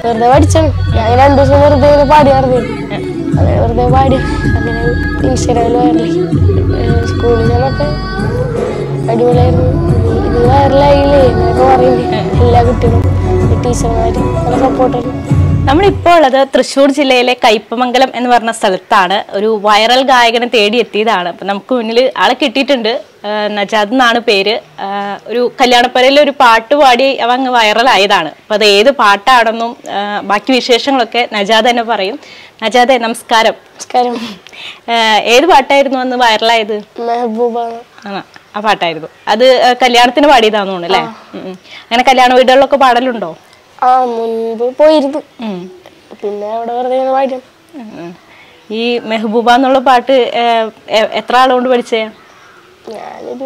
വെറുതെ പഠിച്ചാണ് ഞാൻ രണ്ടു ദിവസം വെറുതെ ഇങ്ങനെ പാടി നടന്നിരുന്നു അങ്ങനെ വെറുതെ പാടി അങ്ങനെ ഇൻസ്റ്റാഗ്രാമിൽ വൈറലായി സ്കൂളിൽ ചെന്നപ്പോ അടിപൊളിയായിരുന്നു ഇനി ഇത് വൈറലായില്ലേ എന്നൊക്കെ പറയുന്നുണ്ട് എല്ലാ കുട്ടികളും ടീച്ചർമാരും നല്ല സപ്പോർട്ടായിരുന്നു നമ്മളിപ്പോൾ ഉള്ളത് തൃശ്ശൂർ ജില്ലയിലെ കയ്പമംഗലം എന്ന് പറഞ്ഞ സ്ഥലത്താണ് ഒരു വൈറൽ ഗായകനെ തേടിയെത്തിയതാണ് അപ്പം നമുക്ക് മുന്നിൽ ആളെ കിട്ടിയിട്ടുണ്ട് ആ, നജാദ് എന്നാണ് പേര് ആ, ഒരു കല്യാണപ്പരയിൽ ഒരു പാട്ട് പാടി അവ അങ്ങ് വൈറലായതാണ് അപ്പം അത് ഏത് പാട്ടാണെന്നും ആ, ബാക്കി വിശേഷങ്ങളൊക്കെ നജാദ് തന്നെ പറയും നജാദെ നമസ്കാരം നമസ്കാരം ആ, ഏത് പാട്ടായിരുന്നു അന്ന് വൈറലായത് മെഹബൂബ ആ ആ പാട്ടായിരുന്നു അത് ആ, കല്യാണത്തിന് പാടിയതാന്ന് തോന്നുന്നു അല്ലേ ഉം, ഉം. അങ്ങനെ കല്യാണ വീടുകളിലൊക്കെ പാടലുണ്ടോ ആ മുൻപ് പോയിരുന്നു ഉം. പിന്നെ അവിടെ വെറുതെ ഇങ്ങനെ പാടിയാണ് ഉം. ഈ മെഹബൂബ എന്നുള്ള പാട്ട് ഏർ, എ- എത്ര ആളുകൊണ്ട് പഠിച്ചേ ഞാനൊരു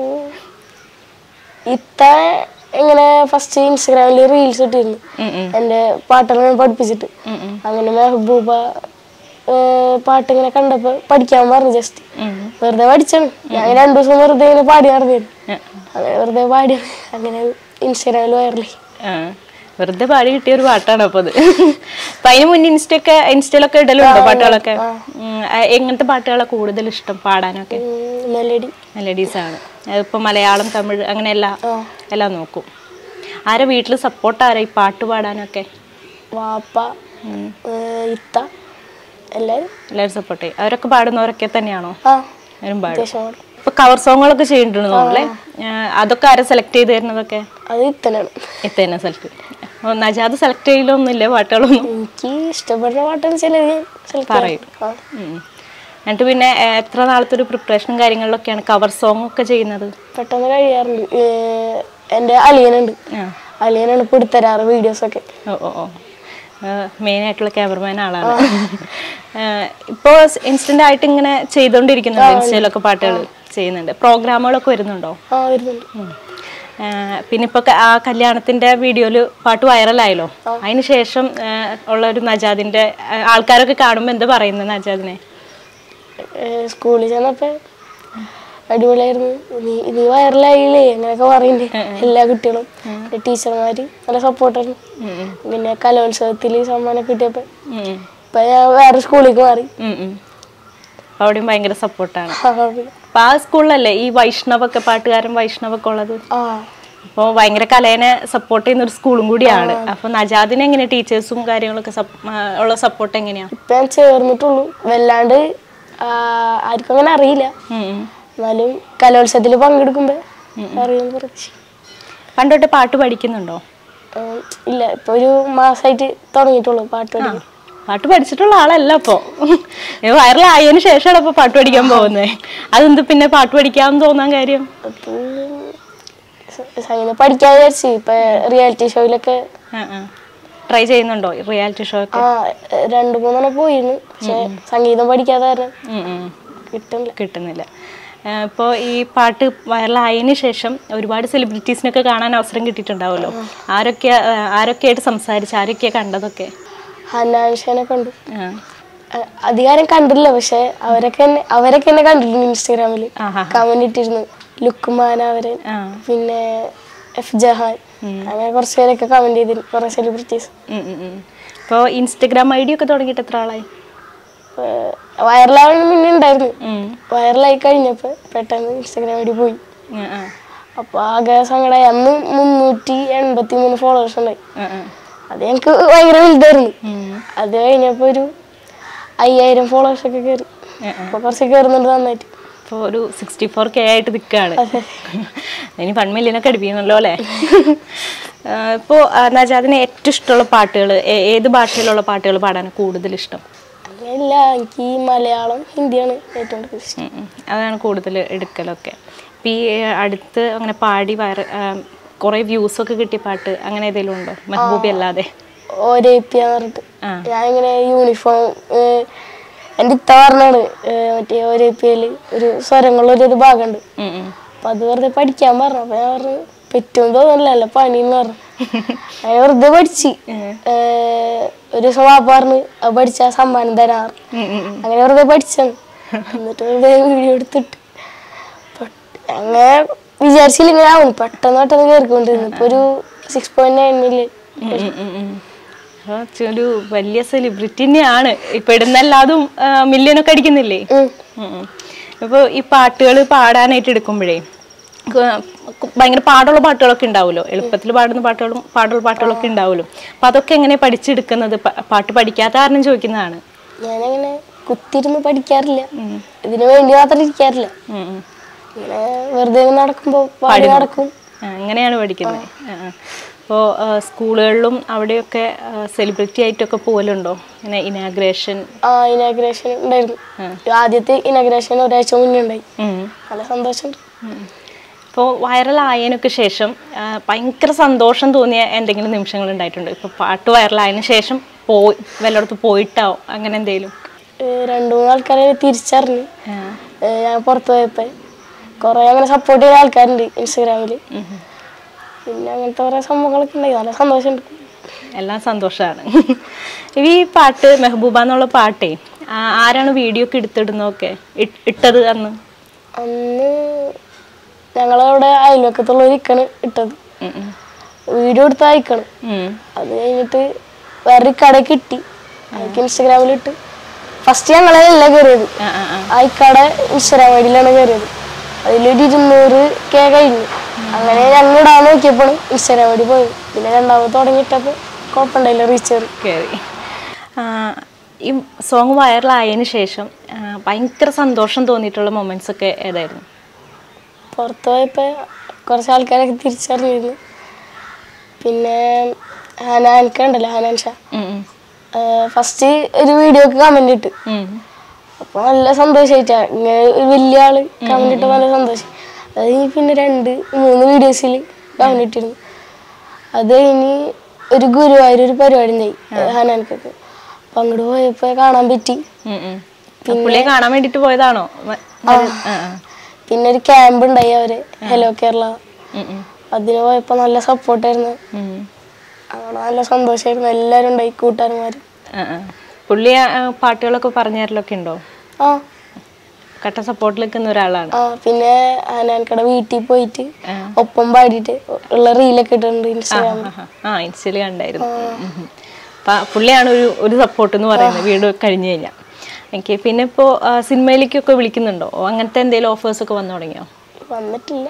ഇത്ത ഇങ്ങനെ ഫസ്റ്റ് ഇൻസ്റ്റഗ്രാമിൽ റീൽസ് ഇട്ടിരുന്നു ഉം ഉം. എൻ്റെ പാട്ടെല്ലാം പഠിപ്പിച്ചിട്ട് ഉം ഉം. അങ്ങനെ മെഹബൂബ ഏർ, പാട്ട് ഇങ്ങനെ കണ്ടപ്പോ പഠിക്കാൻ പറഞ്ഞു ജസ്റ്റ് ഉം. വെറുതെ പഠിച്ചാണ് ഞാൻ രണ്ടു ദിവസം വെറുതെ ഇങ്ങനെ പാടി നടന്നിരുന്നു ഉം. അങ്ങനെ വെറുതെ പാടി അങ്ങനെ ഇൻസ്റ്റഗ്രാമിൽ വൈറലായി ആ. വെറുതെ പാടി കിട്ടിയ ഒരു പാട്ടാണ് അപ്പൊ അത് അപ്പൊ അതിന് മുന്നേ ഇൻസ്റ്റൊക്കെ ഇൻസ്റ്റയിലൊക്കെ ഇടലുണ്ടോ പാട്ടുകളൊക്കെ ഉം. ആ, എങ്ങനത്തെ പാട്ടുകളാണ് കൂടുതൽ ഇഷ്ടം പാടാനൊക്കെ മെലഡി മെലഡീസ് ആണ് ഇപ്പൊ മലയാളം തമിഴ് അങ്ങനെ എല്ലാം എല്ലാം നോക്കും ആരാ വീട്ടിൽ സപ്പോർട്ട് ആരാ ഈ പാട്ട് പാടാനൊക്കെ വാപ്പ ഏർ, ഇത്ത എല്ലാരും എല്ലാവരും സപ്പോർട്ട് ചെയ്യും അവരൊക്കെ പാടുന്നവരൊക്കെ തന്നെയാണോ ആ അവരും പാടും അത്യാവശ്യം പാടും. ഇപ്പൊ കവർ സോങ്ങുകളൊക്കെ ചെയ്തിട്ടുണ്ട് തോന്നുന്നല്ലേ അതൊക്കെ ആരാ സെലക്ട് ചെയ്ത് തരുന്നതൊക്കെ അത് ഇത്തനാണ് എത്തന്നെ സെലക്ട് നജാദ് സെലക്ട് ചെയ്യലൊന്നുമില്ല പാട്ടുകളൊന്നും എനിക്ക് ഇഷ്ടപ്പെടുന്ന പാട്ടാണ് ചില ഞാൻ സെലക്ട് പറയും. ഉം. എന്നിട്ട് പിന്നെ ഏർ, എത്ര നാളത്തെ ഒരു പ്രിപ്പറേഷനും കാര്യങ്ങളിലൊക്കെയാണ് കവർ സോങ് ഒക്കെ ചെയ്യുന്നത് പെട്ടെന്ന് കഴിയാറുണ്ട് ഏർ, എൻ്റെ അലിയനുണ്ട് ആ. അലിയനാണ് ഇപ്പോൾ എടുത്തരാറ് വീഡിയോസ് ഒക്കെ ഓ ഓ ഓ മെയിൻ ആയിട്ടുള്ള ക്യാമറമാൻ ആളാണ് ഇപ്പോൾ ഇൻസ്റ്റന്റ് ആയിട്ട് ഇങ്ങനെ ചെയ്തുകൊണ്ടിരിക്കുന്നുണ്ട് ഇൻസ്റ്റയിലൊക്കെ പാട്ടുകൾ ചെയ്യുന്നുണ്ട് പ്രോഗ്രാമുകളൊക്കെ വരുന്നുണ്ടോ ആ വരുന്നുണ്ട് ഉം. ആ, പിന്നെ ഇപ്പൊ ക- ആ കല്യാണത്തിന്റെ വീഡിയോയില് പാട്ട് വൈറലായല്ലോ അതിന് ശേഷം ആ, ഉള്ള ഒരു നജാദിന്റെ ആ, ആൾക്കാരൊക്കെ കാണുമ്പോ എന്താ പറയുന്നത് നജാദിനെ ഏർ, സ്കൂളിൽ ചെന്നപ്പോ അടിപൊളിയായിരുന്നു നീ ഇത് വൈറലായില്ലേ അങ്ങനെയൊക്കെ പറയുന്നുണ്ട് എല്ലാ കുട്ടികളും ടീച്ചർമാര് നല്ല സപ്പോർട്ടായിരുന്നു ഉം, ഉം. പിന്നെ കലോത്സവത്തിൽ സമ്മാനം കിട്ടിയപ്പോ ഉം, ഇപ്പൊ ഞാൻ വേറെ സ്കൂളിലേക്ക് മാറി ഉം, ഉം. അപ്പൊ അവിടെയും ഭയങ്കര സപ്പോർട്ടാണ് ആ, കുഴപ്പമില്ല. അപ്പൊ ആ സ്കൂളിലല്ലേ ഈ വൈഷ്ണവൊക്കെ പാട്ടുകാരൻ വൈഷ്ണവൊക്കെ ഉള്ളത് ആ അപ്പോൾ ഭയങ്കര കലേനെ സപ്പോർട്ട് ചെയ്യുന്ന ഒരു സ്കൂളും കൂടിയാണ് അപ്പൊ നജാദിന് എങ്ങനെ ടീച്ചേഴ്സും കാര്യങ്ങളൊക്കെ സപ്പ്- ആ, ഉള്ള സപ്പോർട്ട് എങ്ങനെയാ ഇപ്പൊ ഞാൻ ചേർന്നിട്ടുള്ളൂ വല്ലാണ്ട് ആ, ആർക്കും അങ്ങനെ അറിയില്ല ഉം, ഉം. എന്നാലും കലോത്സവത്തിൽ പങ്കെടുക്കുമ്പോ അറിയാൻ പ്രതീക്ഷ പണ്ട് തൊട്ട് പാട്ട് പഠിക്കുന്നുണ്ടോ ഉം, ഇല്ല ഇപ്പൊ ഒരു മാസമായിട്ട് തുടങ്ങിയിട്ടുള്ളൂ പാട്ട് പഠിക്കാൻ പാട്ട് പഠിച്ചിട്ടുള്ള ആളല്ല അപ്പോ വൈറലായതിനു ശേഷമാണ് ഇപ്പൊ പാട്ട് പഠിക്കാൻ പോകുന്നത് അതെന്ത് പിന്നെ പാട്ട് പഠിക്കാമെന്ന് തോന്നാൻ കാര്യം അപ്പൊ സ- സംഗീതം പഠിക്കാൻ വിചാരിച്ചു ഇപ്പൊ റിയാലിറ്റി ഷോയിലൊക്കെ ട്രൈ ചെയ്യുന്നുണ്ടോ റിയാലിറ്റി ഷോ ഒക്കെ ആ രണ്ടു മൂന്നെണ്ണം പോയിരുന്നു പക്ഷെ സംഗീതം പഠിക്കാതെ കാരണം ഉം, ഉം. കിട്ടുന്നില്ല കിട്ടുന്നില്ല ഇപ്പോൾ ഈ പാട്ട് വൈറലായതിനു ശേഷം ഒരുപാട് സെലിബ്രിറ്റീസിനൊക്കെ കാണാൻ അവസരം കിട്ടിയിട്ടുണ്ടാവുമല്ലോ ആരൊക്കെ ആരൊക്കെയായിട്ട് സംസാരിച്ച് ആരൊക്കെയാ കണ്ടതൊക്കെ ഹനാൻഷനെ കണ്ടു ആ. അ- അധികാരം കണ്ടില്ല പക്ഷെ അവരൊക്കെ എന്നെ അവരൊക്കെ എന്നെ കണ്ടിട്ടുണ്ട് ഇൻസ്റ്റാഗ്രാമിൽ ആഹാ. കമന്റ് ഇട്ടിരുന്നു ലുക്കുമാൻ അവരെ ആ. പിന്നെ എഫ് ജഹാൻ അങ്ങനെ കുറച്ച് പേരൊക്കെ കമന്റ് ചെയ്തിരുന്നു കുറെ സെലിബ്രിറ്റീസ് ഇപ്പോൾ ഇൻസ്റ്റഗ്രാം ഐ ഡി ഒക്കെ തുടങ്ങിയിട്ട് എത്ര ആളായി വൈറലാവാൻ മുന്നേ ഉണ്ടായിരുന്നു ഉം. വൈറലായി കഴിഞ്ഞപ്പോ പെട്ടെന്ന് ഇൻസ്റ്റാഗ്രാം വഴി പോയി ആ, ആ. അപ്പൊ ആകെ സങ്കടമായി അന്ന് മുന്നൂറ്റി എൺപത്തി മൂന്ന് ഫോളോവേഴ്സ് ഉണ്ടായി ആ, ആ. അത് ഞങ്ങൾക്ക് ഭയങ്കര വലുതായിരുന്നു ഉം. അത് കഴിഞ്ഞപ്പോ ഒരു അയ്യായിരം ഫോളോവേഴ്സ് ഒക്കെ കയറി ആ, അപ്പൊ കുറച്ച് കയറുന്നുണ്ട് നന്നായിട്ട് ഇപ്പോൾ ഒരു സിക്സ്റ്റി ഫോർ കെ ആയിട്ട് നിൽക്കുകയാണ് ഇനി വൺ മില്യനൊക്കെ അടിപ്പിക്കണല്ലോ അല്ലേ ഇപ്പോൾ നജാദിന് ഏറ്റവും ഇഷ്ടമുള്ള പാട്ടുകൾ ഏത് ഭാഷയിലുള്ള പാട്ടുകൾ പാടാൻ കൂടുതൽ ഇഷ്ടം അങ്ങനെയല്ല എനിക്ക് ഈ മലയാളം ഹിന്ദിയാണ് ഏറ്റവും കൂടുതൽ ഇഷ്ടം ഉം, ഉം. അതാണ് കൂടുതൽ എടുക്കലൊക്കെ ഇപ്പം ഈ ഏ, അടുത്ത് അങ്ങനെ പാടി വയറ് കുറേ വ്യൂസ് ഒക്കെ കിട്ടിയ പാട്ട് അങ്ങനെ ഏതെങ്കിലും ഉണ്ടോ മെഹബൂബി അല്ലാതെ ഒരേ പി പറഞ്ഞിട്ട് ആ. ഞാൻ ഇങ്ങനെ യൂണിഫോം എൻ്റെ ഇത്ത പറഞ്ഞാണ് ഏഹ് മറ്റേ ഒരേ പിയില് ഒരു സ്വരങ്ങളുള്ള ഒരു ഭാഗമുണ്ട് ഉം, ഉം. അപ്പൊ അത് വെറുതെ പഠിക്കാൻ പറഞ്ഞു അപ്പൊ ഞാൻ പറഞ്ഞു പറ്റും തോന്നലല്ല പണിന്ന് പറഞ്ഞു അങ്ങനെ വെറുതെ പഠിച്ച് ഏഹ് ഒരു ദിവസം വാപ്പ പറഞ്ഞു അത് പഠിച്ചാ സമ്മാനം തരാറ് ഉം, ഉം, ഉം. അങ്ങനെ വെറുതെ പഠിച്ചാണ് എന്നിട്ട് വെറുതെ വീഡിയോ എടുത്തിട്ട് പെട്ട്- അങ്ങനെ വിചാരിച്ചില്ല ഇങ്ങനെ ആവും പെട്ടെന്ന് പെട്ടെന്ന് കയറിക്കൊണ്ടിരുന്നു ഇപ്പൊ ഒരു സിക്സ് പോയിന്റ് നയൻ മില്യൺ ഉം, ഉം, ഉം. ആ, ഒരു വലിയ സെലിബ്രിറ്റി തന്നെയാണ് ഇപ്പൊ ഇടുന്നെല്ലാതും മില്യനൊക്കെ അടിക്കുന്നില്ലേ ഉം. ഇപ്പോൾ ഈ പാട്ടുകൾ പാടാനായിട്ട് എടുക്കുമ്പോഴേ ക- ഭയങ്കര പാടുള്ള പാട്ടുകളൊക്കെ ഉണ്ടാവുമല്ലോ എളുപ്പത്തിൽ പാടുന്ന പാട്ടുകളും പാടുള്ള പാട്ടുകളൊക്കെ ഉണ്ടാവുമല്ലോ അപ്പൊ അതൊക്കെ എങ്ങനെ പഠിച്ചെടുക്കുന്നത് പ- പാട്ട് പഠിക്കാത്ത കാരണം ചോദിക്കുന്നതാണ് ഞാനങ്ങനെ കുത്തിരുന്ന് പഠിക്കാറില്ല ഇതിനു വേണ്ടി മാത്രം ഇരിക്കാറില്ല ഉം, ഉം. ഇങ്ങനെ വെറുതെ ഇങ്ങനെ നടക്കുമ്പോ പാടി നടക്കും ആ, അങ്ങനെയാണ് പഠിക്കുന്നത് അപ്പോൾ സ്കൂളുകളിലും അവിടെയൊക്കെ സെലിബ്രിറ്റി ആയിട്ടൊക്കെ പോകലുണ്ടോ ഇങ്ങനെ ഇനാഗ്രേഷൻ ആ ഇനാഗ്രേഷൻ ഉണ്ടായിരുന്നു ആദ്യത്തെ ഇനാഗ്രേഷൻ ഒരാഴ്ച മുന്നേ ഉണ്ടായി നല്ല സന്തോഷമുണ്ട് ഇപ്പോൾ വൈറലായതിനൊക്കെ ശേഷം ആ, ഭയങ്കര സന്തോഷം തോന്നിയ എന്തെങ്കിലും നിമിഷങ്ങൾ ഉണ്ടായിട്ടുണ്ടോ ഇപ്പോൾ പാട്ട് വൈറലായതിനു ശേഷം പോയി വല്ലയിടത്ത് പോയിട്ടാവോ അങ്ങനെ എന്തെങ്കിലും ഏഹ് രണ്ടു മൂന്ന് ആൾക്കാരെ തിരിച്ചറിഞ്ഞു ഏഹ് ഞാൻ പുറത്ത് പോയപ്പോ കുറെ അങ്ങനെ സപ്പോർട്ട് ചെയ്ത ആൾക്കാരുണ്ട് ഇൻസ്റ്റഗ്രാമില് പിന്നെ അങ്ങനത്തെ കുറെ സംഭവങ്ങളൊക്കെ ഉണ്ടായി നല്ല സന്തോഷമുണ്ട് എല്ലാം സന്തോഷമാണ് ഈ പാട്ട് മെഹബൂബ എന്നുള്ള പാട്ടേ ആ, ആരാണ് വീഡിയോ ഒക്കെ എടുത്തിടുന്നതൊക്കെ ഇ- ഇട്ടത് അന്ന് അന്ന് ഞങ്ങളവിടെ അയൽവക്കത്തുള്ള ഇരിക്കണ് ഇട്ടത് ഉം, ഉം. വീഡിയോ എടുത്ത് അയക്കണം ഉം. അത് കഴിഞ്ഞിട്ട് വേറൊരു കട കിട്ടി എനിക്ക് ഇൻസ്റ്റഗ്രാമിൽ ഇട്ട് ഫസ്റ്റ് ഞങ്ങളല്ല കയറിയത് ആ, ആ, ആ. ആ ഇക്കട ഇൻസ്റ്റഗ്രാം ഐഡിയിലാണ് കയറിയത് അതിലൊരു ഇരുന്നൂറ് കെ കഴിഞ്ഞു അങ്ങനെ ഞങ്ങൾ ഇടാൻ നോക്കിയപ്പോൾ ഇൻസ്റ്റഗ്രാം ഐഡി പോയി പിന്നെ രണ്ടാമത് തുടങ്ങിയിട്ടപ്പോൾ കുഴപ്പമുണ്ടായില്ല റീച്ച് കയറി കയറി ആ, ഈ സോങ് വൈറലായതിനു ശേഷം ആ, ഭയങ്കര സന്തോഷം തോന്നിയിട്ടുള്ള മൊമെന്റ്സ് ഒക്കെ ഏതായിരുന്നു പുറത്ത് പോയപ്പോൾ കുറച്ച് ആൾക്കാരൊക്കെ തിരിച്ചറിഞ്ഞിരുന്നു പിന്നെ ഹനാൻക ഉണ്ടല്ലോ ഹനാൻ ഷാ ഉം, ഉം. ഫസ്റ്റ് ഒരു വീഡിയോക്ക് കമന്റ് ഇട്ട് ഉം. അപ്പൊ നല്ല സന്തോഷായിട്ടാ ഇങ്ങനെ ഒരു വലിയ ആള് കമന്റ് ഇട്ട നല്ല സന്തോഷം അത് കഴിഞ്ഞ് പിന്നെ രണ്ട് മൂന്ന് വീഡിയോസിൽ കമന്റ് ഇട്ടിരുന്നു അത് കഴിഞ്ഞ് ഒരു ഗുരുവായൂർ ഒരു പരിപാടി ഉണ്ടായി ഹനാൻക്കൊക്കെ അപ്പൊ അങ്ങോട്ട് പോയപ്പോ കാണാൻ പറ്റി ഉം, ഉം. ആ, പുള്ളിയെ കാണാൻ വേണ്ടിട്ട് പോയതാണോ മ- ആ, ആ. പിന്നെ ഒരു ക്യാമ്പ് ഉണ്ടായി അവര് ഹലോ കേരള ഉം, ഉം. അതിന് പോയപ്പോ നല്ല സപ്പോർട്ടായിരുന്നു ഉം. അങ്ങനെ നല്ല സന്തോഷമായിരുന്നു എല്ലാരും ഉണ്ടായി കൂട്ടുകാരന്മാര് ആ, ആ. പുള്ളി ആ, പാട്ടുകളൊക്കെ പറഞ്ഞു തരലൊക്കെ ഉണ്ടോ ആ കട്ട സപ്പോർട്ടിൽ നിൽക്കുന്ന ഒരാളാണ് ആ പിന്നെ ഹനാൻക്കടെ വീട്ടിൽ പോയിട്ട് ആ. ഒപ്പം പാടിയിട്ട് ഉള്ള റീലൊക്കെ ഇട്ടിട്ടുണ്ട് ഇൻസ്റ്റാഗ്രാമിൽ ആഹാ. ആ ഇൻസ്റ്റയിൽ കണ്ടായിരുന്നു ഉം, ഉം. അപ്പൊ പുള്ളിയാണ് ഒരു ഒരു സപ്പോർട്ട് എന്ന് പറയുന്നത് വീട് കഴിഞ്ഞു കഴിഞ്ഞാൽ എനിക്ക് പിന്നെ ഇപ്പോൾ സിനിമയിലേക്കൊക്കെ വിളിക്കുന്നുണ്ടോ ഓ, അങ്ങനത്തെ എന്തെങ്കിലും ഓഫേഴ്സ് ഒക്കെ വന്നു തുടങ്ങിയോ വന്നിട്ടില്ല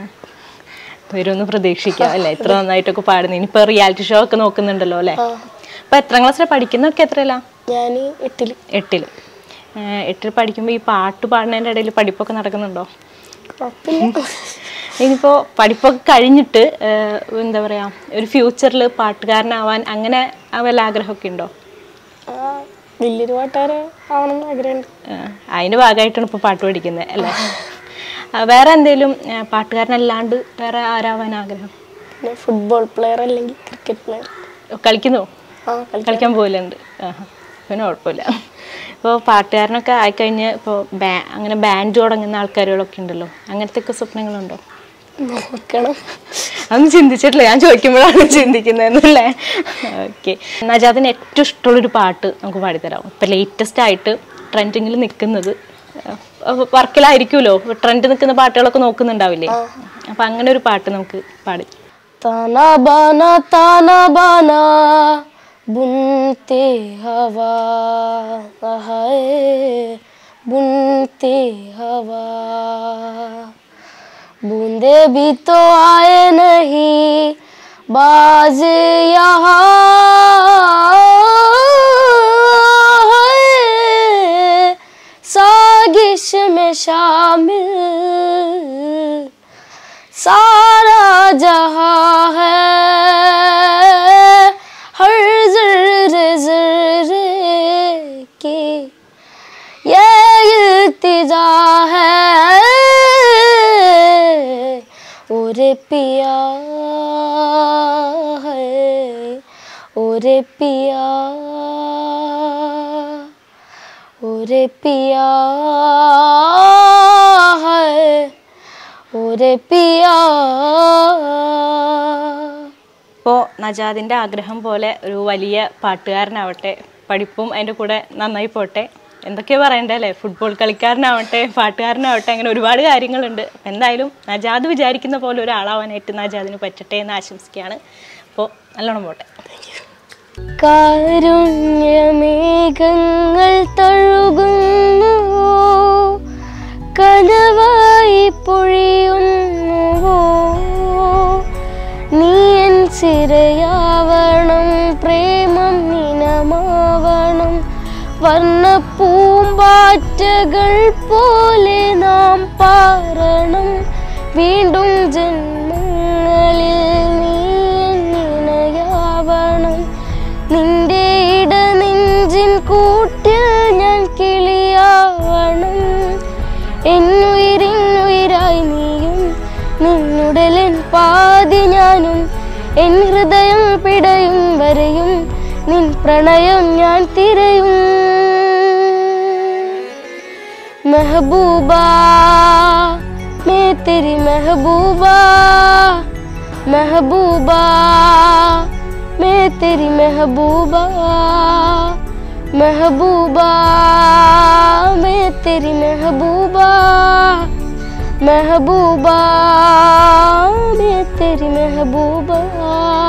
വരുമെന്ന് പ്രതീക്ഷിക്കാം അല്ലേ ഇത്ര നന്നായിട്ടൊക്കെ പാടുന്നു ഇനിയിപ്പോൾ റിയാലിറ്റി ഷോ ഒക്കെ നോക്കുന്നുണ്ടല്ലോ അല്ലേ ആ അപ്പൊ എത്രാം ക്ലാസ്സിലാണ് പഠിക്കുന്നതൊക്കെ എത്രയല്ല ഞാൻ എട്ടില് എട്ടില് ഏഹ് എട്ടിൽ പഠിക്കുമ്പോൾ ഈ പാട്ട് പാടുന്നതിൻ്റെ ഇടയിൽ പഠിപ്പൊക്കെ നടക്കുന്നുണ്ടോ കുഴപ്പമില്ല ഇനിയിപ്പോൾ പഠിപ്പൊക്കെ കഴിഞ്ഞിട്ട് ഏഹ് എന്താ പറയുക ഒരു ഫ്യൂച്ചറിൽ പാട്ടുകാരനാവാൻ അങ്ങനെ ആ വല്ല ആഗ്രഹമൊക്കെ ഉണ്ടോ ആ വലിയൊരു പാട്ടുകാരെ ആവണമെന്ന് ആഗ്രഹമുണ്ട് ഏഹ് അതിൻ്റെ ഭാഗമായിട്ടാണ് ഇപ്പോൾ പാട്ട് പഠിക്കുന്നത് അല്ലേ ആ, വേറെ എന്തെങ്കിലും ഏഹ് പാട്ടുകാരനല്ലാണ്ട് വേറെ ആരാവാൻ ആഗ്രഹം പിന്നെ ഫുട്ബോൾ പ്ലെയർ അല്ലെങ്കിൽ ക്രിക്കറ്റ് പ്ലെയർ കളിക്കുന്നോ ആ കളിക്കാൻ കളിക്കാൻ പോകലുണ്ട് ആഹാ. പിന്നെ കുഴപ്പമില്ല ഇപ്പോൾ പാട്ടുകാരനൊക്കെ ആയിക്കഴിഞ്ഞ് ഇപ്പോൾ ബാ അങ്ങനെ ബാൻഡ് തുടങ്ങുന്ന ആൾക്കാരുകളൊക്കെ ഉണ്ടല്ലോ അങ്ങനത്തെ ഒക്കെ സ്വപ്നങ്ങളുണ്ടോ നോക്കണം അതൊന്നും ചിന്തിച്ചിട്ടില്ല ഞാൻ ചോദിക്കുമ്പോഴാണ് ചിന്തിക്കുന്നതെന്നല്ലേ ഓക്കെ നജാദിന് ഏറ്റവും ഇഷ്ടമുള്ളൊരു പാട്ട് നമുക്ക് പാടിത്തരാം ഇപ്പം ലേറ്റസ്റ്റ് ആയിട്ട് ട്രെൻഡിങ്ങിൽ നിൽക്കുന്നത് വർക്കിലായിരിക്കുമല്ലോ ട്രെൻഡ് നിൽക്കുന്ന പാട്ടുകളൊക്കെ നോക്കുന്നുണ്ടാവില്ലേ അപ്പം അങ്ങനെ ഒരു പാട്ട് നമുക്ക് പാടി ताना बाना ताना बाना बुनते हवा हाय बुनते हवा बूंदे भी तो आए नहीं बाज यहाँ सागिश में शामिल सारा जहां है हर जर्रे जर्रे की ये इल्तिजा है ओरे पिया है ओरे पिया ओरे पिया है ओरे पिया ഇപ്പോൾ നജാദിൻ്റെ ആഗ്രഹം പോലെ ഒരു വലിയ പാട്ടുകാരനാവട്ടെ പഠിപ്പും അതിൻ്റെ കൂടെ നന്നായി പോട്ടെ എന്തൊക്കെയാ പറയണ്ടേ അല്ലേ ഫുട്ബോൾ കളിക്കാരനാവട്ടെ പാട്ടുകാരനാവട്ടെ അങ്ങനെ ഒരുപാട് കാര്യങ്ങളുണ്ട് അപ്പം എന്തായാലും നജാദ് വിചാരിക്കുന്ന പോലെ ഒരാളാവാനായിട്ട് നജാദിന് പറ്റട്ടെ എന്ന് ആശംസിക്കുകയാണ് അപ്പോൾ നല്ലോണം പോട്ടെ കാരുണ്യമേഘങ്ങൾ തഴുകുന്നുവോ കനവായി പൊഴിയുന്നുവോ നീ എൻ സിരയാവണം പ്രേമം നിനമാവണം വർണ്ണ പൂമ്പാറ്റകൾ പോലെ നാം പാറണം വീണ്ടും ജന്മങ്ങളിൽ നീ എന്നിണയാവണം നിന്റെ ഇടനെഞ്ചിൻ കൂട്ടിൽ ഞാൻ കിളിയാവണം എന്നുയിരിന്നുയിരായി നീയും നിന്നുടലൻ പാതി ഞാനും എൻ ഹൃദയം പിടയും വരെയും നിൻ പ്രണയം ഞാൻ തിരയും മെഹബൂബാ മേ തെരി മെഹബൂബാ മെഹബൂബാ മേ തെരി മെഹബൂബാ മെഹബൂബാ മേ തെരി മെഹബൂബാ മെഹബൂബാ മേ തെരി മെഹബൂബാ